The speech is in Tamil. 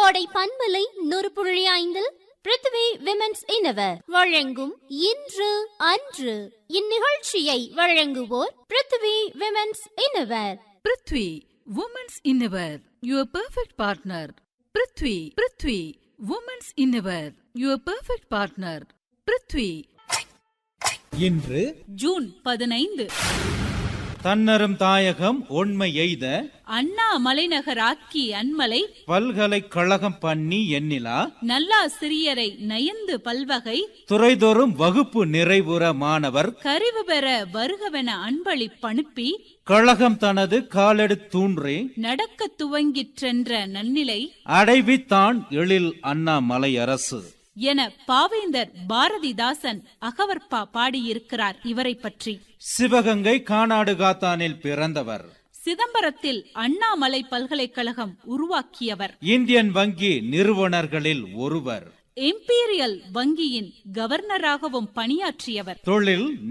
கோடை பண்பலை நூறு புள்ளி ஐந்தில் பிருத்வி விமென்ஸ் இனவர் வழங்கும் இன்று அன்று இந்நிகழ்ச்சியை வழங்குவோர் Prithvi women's innerwear Prithvi women's innerwear your perfect partner Prithvi Prithvi women's innerwear your perfect partner Prithvi இன்று ஜூன் பதினைந்து தன்னரும் தாயகம் உண்மை எய்த அண்ணா மலைநகர் ஆக்கி அன்மலை பல்கலைக்கழகம் பண்ணி எண்ணிலா நல்லா சிறியரை நயந்து பல்வகை துறைதோறும் வகுப்பு நிறைவுற மாணவர் கரிவு பெற வருகவென அன்பளி பணுப்பி கழகம் தனது காலெடுத்தூன்றே நடக்கத் துவங்கிற்றென்ற நன்னிலை அடைவித்தான் எழில் அண்ணாமலை அரசு என பாவேந்தர் பாரதிதாசன் அகவற்பா பாடியிருக்கிறார் இவரை பற்றி சிவகங்கை கானாடு காத்தானில் பிறந்தவர் சிதம்பரத்தில் அண்ணாமலை பல்கலைக்கழகம் உருவாக்கியவர் இந்தியன் வங்கி நிறுவனர்களில் ஒருவர் இம்பீரியல் வங்கியின் கவர்னராகவும் பணியாற்றியவர் தொழில்